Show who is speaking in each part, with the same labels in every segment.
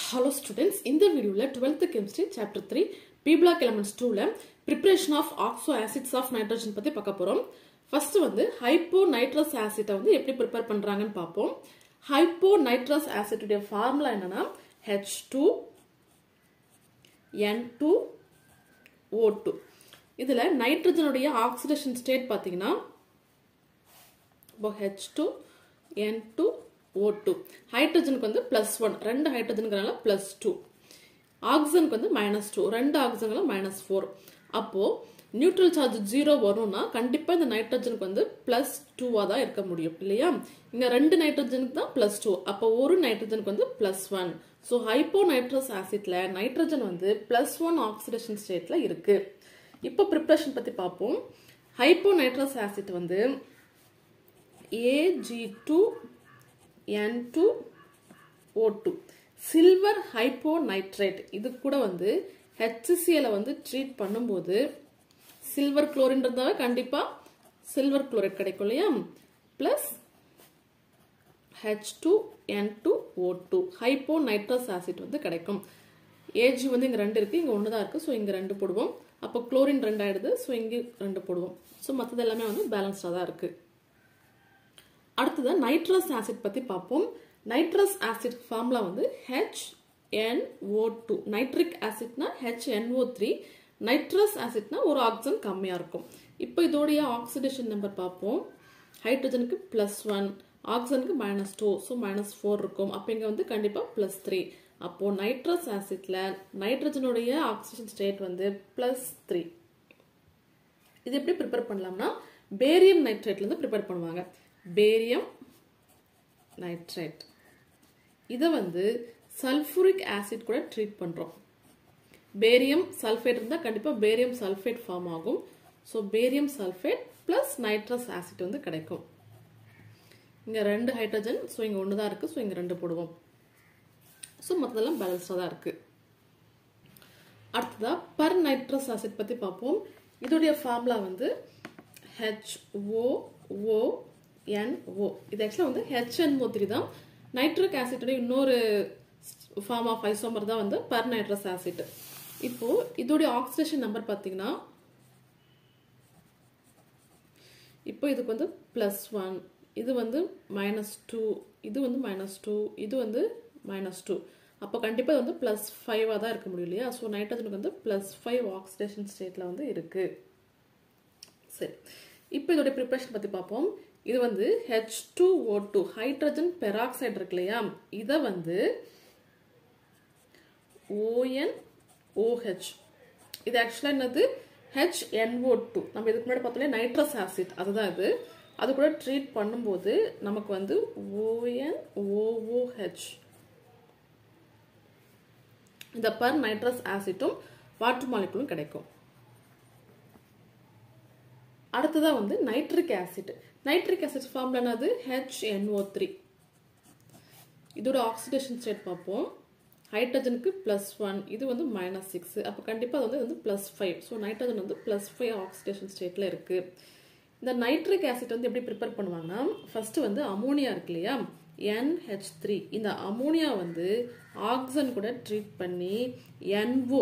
Speaker 1: hello students இந்த வீடியோவில் twelfth chemistry chapter three p block elements டூவில் preparation of oxo acids of nitrogen பற்றி பார்க்க போகிறோம் ஃபர்ஸ்ட் வந்து ஹைப்போ நைட்ரஸ் ஆசிட்டை வந்து எப்படி ப்ரிப்பேர் பண்ணுறாங்கன்னு பார்ப்போம் ஹைப்போ நைட்ரஸ் ஆசிட்டுடைய ஃபார்முலா என்னன்னா H two N two O two இதில் நைட்ரஜனுடைய ஆக்சிடேஷன் ஸ்டேட் பார்த்தீங்கன்னா இப்போ H two N two O two ஹைட்ரஜனுக்கு வந்து ப்ளஸ் ஒன் ரெண்டு ஹைட்ரஜனுங்கிறனால ப்ளஸ் டூ ஆக்சிஜனுக்கு வந்து மைனஸ் டூ ரெண்டு ஆக்சிஜனுக்கு மைனஸ் ஃபோர் அப்போது நியூட்ரல் சார்ஜ் ஜீரோ வரும்னா கண்டிப்பாக இந்த நைட்ரஜனுக்கு வந்து ப்ளஸ் டூவாக தான் இருக்க முடியும் இல்லையா இங்கே ரெண்டு நைட்ரஜனுக்கு தான் ப்ளஸ் டூ அப்போ ஒரு நைட்ரஜனுக்கு வந்து plus one so hyponitrous ஆசிட்ல நைட்ரஜன் வந்து ப்ளஸ் ஒன் ஆக்சிடேஷன் ஸ்டேட்டில் இருக்குது இப்போ ப்ரிப்ரேஷன் பற்றி பார்ப்போம் ஹைப்போ நைட்ரஸ் ஆசிட் வந்து A G two N two O two silver hyponitrate இது கூட வந்து ஹெச்சிசிஎலை வந்து ட்ரீட் பண்ணும்போது சில்வர் குளோரின்றதாவே கண்டிப்பாக சில்வர் குளோரைட் கிடைக்கும் இல்லையா plus H two N two O two hyponitrous acid வந்து கிடைக்கும் ஏஜி வந்து இங்கே ரெண்டு இருக்குது இங்கே ஒன்று தான் இருக்குது ஸோ இங்கே ரெண்டு போடுவோம் அப்போ குளோரின் ரெண்டு ஆயிடுது ஸோ இங்கே ரெண்டு போடுவோம் ஸோ மற்றது எல்லாமே வந்து பேலன்ஸ்டாக தான் இருக்குது அடுத்தது நைட்ரஸ் ஆசிட் பற்றி பார்ப்போம் நைட்ரஸ் ஆசிட் ஃபார்முலா வந்து H N O two nitric ஆசிட்னா ஹெச் என்ஓ த்ரீ நைட்ரஸ் ஆசிட்னா ஒரு ஆக்சிஜன் கம்மியாக இருக்கும் இப்போ இதோடைய ஆக்சிடேஷன் நம்பர் பார்ப்போம் ஹைட்ரஜனுக்கு ப்ளஸ் ஒன் ஆக்சிஜனுக்கு minus two so minus four இருக்கும் அப்போ இங்கே வந்து கண்டிப்பாக ப்ளஸ் த்ரீ அப்போது நைட்ரஸ் ஆசிட்ல நைட்ரஜனுடைய ஆக்சிஜன் ஸ்டேட் வந்து ப்ளஸ் த்ரீ இது எப்படி ப்ரிப்பேர் பண்ணலாம்னா பேரியம் நைட்ரேட்லேருந்து ப்ரிப்பேர் பண்ணுவாங்க பேரியம் நைட்ரேட் இதை வந்து சல்ஃபூரிக் ஆசிட் கூட ட்ரீட் பண்ணுறோம் பேரியம் சல்ஃபேட் இருந்தால் கண்டிப்பாக பேரியம் சல்ஃபேட் ஃபார்ம் ஆகும் so barium sulphate plus nitrous acid வந்து கிடைக்கும் இங்கே ரெண்டு ஹைட்ரஜன் ஸோ இங்கே ஒன்று தான் இருக்குது ஸோ இங்கே ரெண்டு போடுவோம் ஸோ மற்றதெல்லாம் பேலன்ஸ்டாக தான் இருக்குது அடுத்ததாக பர் நைட்ரஸ் ஆசிட் பற்றி பார்ப்போம் இதோடைய ஃபார்முலா வந்து ஹெச் ஓ ஓ என்ஓ இது ஆக்சுவலாக வந்து ஹெச்என்ஓ த்ரீ தான் நைட்ரிக் ஆசிட்டோட இன்னொரு ஃபார்ம் ஆஃப் ஐசோமர் தான் வந்து பர் நைட்ரஸ் ஆசிட் இப்போ இதோடைய ஆக்சிடேஷன் நம்பர் பார்த்தீங்கன்னா இப்போ இதுக்கு வந்து ப்ளஸ் ஒன் இது வந்து மைனஸ் டூ இது வந்து மைனஸ் டூ இது வந்து மைனஸ் டூ அப்போ கண்டிப்பாக இது வந்து ப்ளஸ் ஃபைவாக தான் இருக்க முடியும் இல்லையா ஸோ நைட்ரஜனுக்கு வந்து ப்ளஸ் ஃபைவ் ஆக்சிடேஷன் ஸ்டேட்டில் வந்து இருக்குது சரி இப்போ இதோடைய ப்ரிப்ரேஷன் பற்றி பார்ப்போம் இது வந்து H two O two hydrogen peroxide இருக்கு இல்லையா இதை வந்து ஓஎன் ஓஹெச் இது ஆக்சுவலாக என்னது ஹெச் என்ஓ டூ நம்ம இதுக்கு முன்னாடி பார்த்தோம்னா நைட்ரஸ் ஆசிட் அதுதான் இது அது கூட ட்ரீட் பண்ணும்போது நமக்கு வந்து ஓஎன் ஓஓஹெச் இந்த பர் நைட்ரஸ் ஆசிட்டும் வாட்டர் மாலிகுலும் கிடைக்கும் அடுத்ததாக வந்து நைட்ரிக் ஆசிட் நைட்ரிக் ஆசிட் ஃபார்ம்ல என்னது ஹெச்என்ஓ த்ரீ இதோட ஆக்சிடேஷன் ஸ்டேட் பார்ப்போம் ஹைட்ரஜனுக்கு ப்ளஸ் ஒன் இது வந்து மைனஸ் சிக்ஸ் அப்போ கண்டிப்பாக அது வந்து வந்து ப்ளஸ் ஃபைவ் ஸோ நைட்ரஜன் வந்து ப்ளஸ் ஃபைவ் ஆக்சிடேஷன் ஸ்டேட்டில் இருக்குது இந்த நைட்ரிக் ஆசிட் வந்து எப்படி ப்ரிப்பேர் பண்ணுவாங்கன்னா ஃபஸ்ட்டு வந்து அமோனியா இருக்கு இல்லையா என்ஹெச் த்ரீ இந்த அமோனியா வந்து ஆக்சிஜன் கூட ட்ரீட் பண்ணி என்ஓ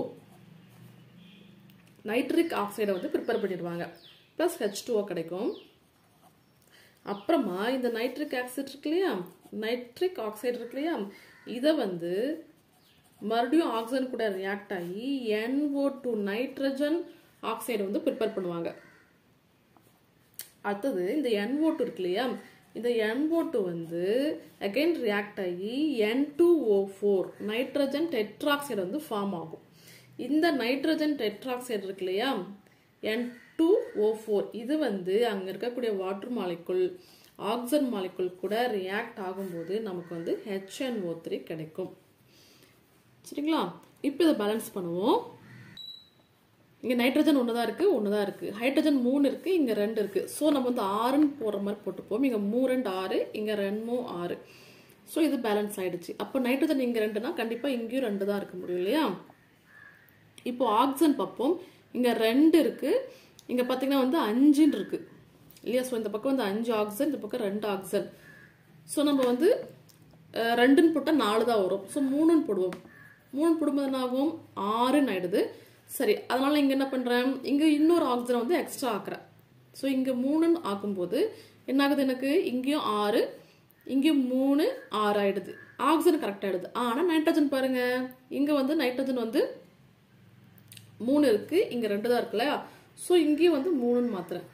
Speaker 1: நைட்ரிக் ஆக்சைடை வந்து ப்ரிப்பேர் பண்ணிடுவாங்க ப்ளஸ் ஹெச் டூஓ கிடைக்கும் அப்புறமா இந்த நைட்ரிக் ஆக்சைடு இருக்கு இல்லையா நைட்ரிக் ஆக்சைடு இருக்கு இல்லையா இதை வந்து மறுபடியும் ஆக்சிஜன் கூட ரியாக்ட் ஆகி என்ஓ டூ நைட்ரஜன் ஆக்சைடு வந்து ப்ரிப்பேர் பண்ணுவாங்க அடுத்தது இந்த என்ஓ டூ இருக்கு இல்லையா இந்த என்ஓ டூ வந்து அகைன் ரியாக்ட் ஆகி N two O four nitrogen tetroxide வந்து ஃபார்ம் ஆகும் இந்த நைட்ரஜன் டெட்ராக்சைடு இருக்கு இல்லையா என் டூ ஓ ஃபோர் இது வந்து அங்கே இருக்கக்கூடிய வாட்டர் மாலிக்குள் ஆக்சிஜன் மாலிக்குள் கூட ரியாக்ட் ஆகும்போது நமக்கு வந்து ஹெச்என்ஓ த்ரீ கிடைக்கும் சரிங்களா இப்போ இதை பேலன்ஸ் பண்ணுவோம் இங்கே நைட்ரஜன் ஒன்று தான் இருக்குது ஒன்று தான் இருக்குது ஹைட்ரஜன் மூணு இருக்குது இங்கே ரெண்டு இருக்குது ஸோ நம்ம வந்து ஆறுன்னு போடுற மாதிரி போட்டுப்போம் இங்கே மூ ரெண்டு ஆறு இங்கே ரெண்டும் ஆறு ஸோ இது பேலன்ஸ் ஆகிடுச்சு அப்போ நைட்ரஜன் இங்கே ரெண்டுனா கண்டிப்பாக இங்கேயும் ரெண்டு தான் இருக்க முடியும் இல்லையா இப்போ ஆக்சிஜன் பார்ப்போம் இங்கே ரெண்டு இருக்குது இங்கே பார்த்தீங்கன்னா வந்து அஞ்சுன்னு இருக்குது இல்லையா ஸோ இந்த பக்கம் வந்து அஞ்சு ஆக்சிஜன் இந்த பக்கம் ரெண்டு ஆக்சிஜன் ஸோ நம்ம வந்து அஹ், ரெண்டுன்னு போட்டால் நாலு தான் வரும் ஸோ மூணுன்னு போடுவோம் மூணு போடும்போது என்ன ஆகும் ஆறுன்னு ஆயிடுது சரி அதனால இங்க என்ன பண்றேன் இங்க இன்னொரு ஆக்சிஜன் வந்து எக்ஸ்ட்ரா ஆக்குறேன் ஸோ இங்க மூணுன்னு ஆக்கும்போது என்ன ஆகுது எனக்கு இங்கேயும் ஆறு இங்கேயும் மூணு ஆறு ஆயிடுது ஆக்சிஜன் கரெக்ட் ஆயிடுது ஆனா நைட்ரஜன் பாருங்க இங்க வந்து நைட்ரஜன் வந்து மூணு இருக்கு இங்க ரெண்டு தான் இருக்குல்ல ஸோ இங்கேயும் வந்து மூணுன்னு மாத்துறேன்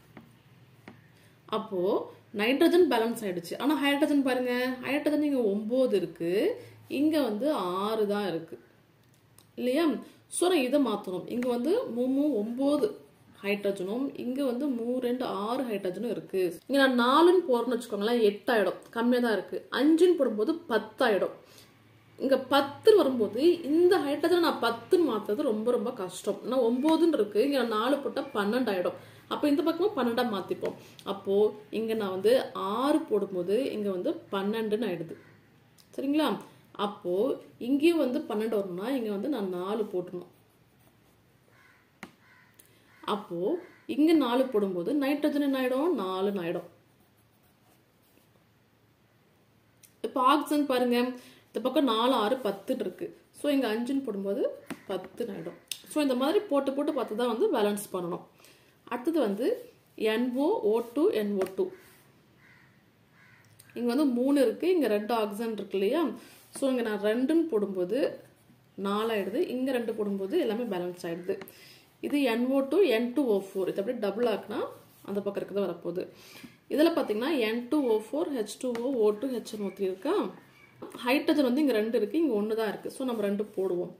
Speaker 1: அப்போ நைட்ரஜன் பேலன்ஸ் ஆயிடுச்சு ஆனா ஹைட்ரஜன் பாருங்க ஹைட்ரஜன் இங்க ஒன்பது இருக்கு இங்க வந்து ஆறு தான் இருக்கு இல்லையா ஸோ நான் இதை மாற்றணும் இங்கே வந்து மூணு ஒம்பது ஹைட்ரஜனும் இங்கே வந்து மூ ரெண்டு ஆறு ஹைட்ரஜனும் இருக்கு இங்கே நான் நாலுன்னு போறேன்னு வச்சுக்கோங்களேன் எட்டாயிடும் கம்மியாக தான் இருக்கு அஞ்சுன்னு போடும்போது பத்தாயிடும் இங்க பத்துன்னு வரும்போது இந்த ஹைட்ரஜன் நான் பத்துன்னு மாத்துறது ரொம்ப ரொம்ப கஷ்டம் நான் ஒன்பதுன்னு இருக்கு இங்க நான் நாலு போட்டா பன்னெண்டு ஆயிடும் அப்போ இந்த பக்கமும் பன்னெண்டா மாத்திப்போம் அப்போ இங்க நான் வந்து ஆறு போடும்போது இங்க வந்து பன்னெண்டுன்னு ஆயிடுது சரிங்களா அப்போ இங்கேயும் வந்து பன்னெண்டு வரணும்னா இங்க வந்து நான் நாலு போட்டணும் அப்போ இங்க நாலு போடும்போது நைட்ரஜன் என்ன ஆயிடும் நாலுன்னு ஆயிடும் இப்போ ஆக்சிஜன் பாருங்க இந்த பக்கம் நாலு ஆறு பத்துன்னு இருக்கு ஸோ இங்க அஞ்சுன்னு போடும்போது பத்துன்னு ஆயிடும் ஸோ இந்த மாதிரி போட்டு போட்டு பார்த்து தான் வந்து பேலன்ஸ் பண்ணணும் அடுத்தது வந்து NO O two N O two இங்க வந்து மூணு இருக்கு இங்க ரெண்டு ஆக்சிஜன் இருக்கு இல்லையா ஸோ இங்க நான் ரெண்டுன்னு போடும்போது நாலாயிடுது இங்க ரெண்டு போடும்போது எல்லாமே பேலன்ஸ் ஆயிடுது இது NO two N two O four இது அப்படியே டபுள் ஆக்குனா அந்த பக்கம் இருக்கிறது வரப்போகுது இதில் பார்த்தீங்கன்னா N two O four H two O O two H O three இருக்கா ஹைட்ரஜன் வந்து இங்கே ரெண்டு இருக்குது இங்கே ஒன்று தான் இருக்குது ஸோ நம்ம ரெண்டு போடுவோம்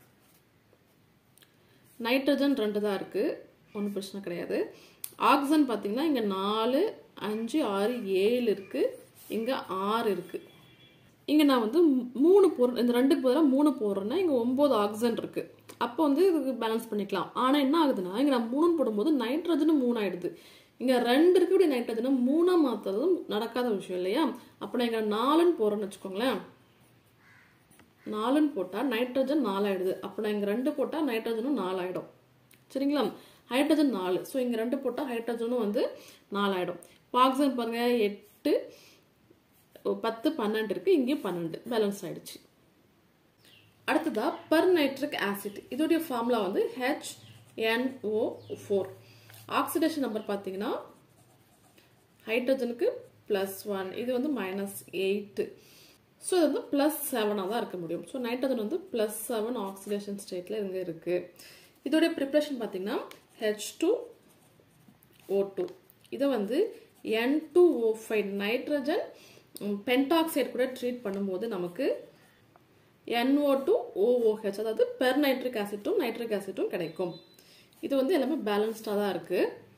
Speaker 1: நைட்ரஜன் ரெண்டு தான் இருக்குது ஒன்றும் பிரச்சனை கிடையாது ஆக்சிஜன் பார்த்தீங்கன்னா இங்கே நாலு அஞ்சு ஆறு ஏழு இருக்குது இங்கே ஆறு இருக்குது இங்கே நான் வந்து மூ- மூணு போடுறேன் இந்த ரெண்டுக்கு பதிலாக மூணு போடுறேன்னா இங்கே ஒம்பது ஆக்சிஜன் இருக்குது அப்போ வந்து இதுக்கு பேலன்ஸ் பண்ணிக்கலாம் ஆனால் என்ன ஆகுதுன்னா இங்கே நான் மூணு போடும்போது நைட்ரஜனும் மூணு ஆயிடுது இங்கே ரெண்டு இருக்கக்கூடிய நைட்ரஜனை மூணாக மாற்றுறதும் நடக்காத விஷயம் இல்லையா அப்போ நான் இங்கே நாலுன்னு போடுறேன்னு வச்சுக்கோங்களேன் நாலுன்னு போட்டால் நைட்ரஜன் நாலாயிடுது அப்போ நான் இங்கே ரெண்டு போட்டால் நைட்ரஜனும் நாலாயிடும் சரிங்களா ஹைட்ரஜன் நாலு ஸோ இங்கே ரெண்டு போட்டால் ஹைட்ரஜனும் வந்து நாலாயிடும் இப்போ ஆக்சிஜன் பாருங்க எட்டு ஓ, பத்து பன்னெண்டு இருக்கு இங்கேயும் பன்னெண்டு பேலன்ஸ் ஆயிடுச்சு அடுத்ததா பெர் நைட்ரிக் ஆசிட் இதோடைய ஃபார்முலா வந்து H N O four oxidation number பார்த்தீங்கன்னா ஹைட்ரஜனுக்கு ப்ளஸ் ஒன் இது வந்து மைனஸ் எயிட்டு ஸோ இது வந்து ப்ளஸ் செவனாக தான் இருக்க முடியும் ஸோ நைட்ரஜன் வந்து ப்ளஸ் செவன் ஆக்சிடேஷன் ஸ்டேட்டில் இங்கே இருக்குது இதோடைய ப்ரிப்ரேஷன் பார்த்தீங்கன்னா ஹெச் டூ ஓ டூ இதை வந்து N two O five nitrogen pentoxide கூட ட்ரீட் பண்ணும்போது நமக்கு NO2 டூ ஓஓஹெச் அதாவது பெர் நைட்ரிக் ஆசிட்டும் நைட்ரிக் ஆசிட்டும் கிடைக்கும் இது வந்து எல்லாமே பேலன்ஸ்டாக தான் இருக்குது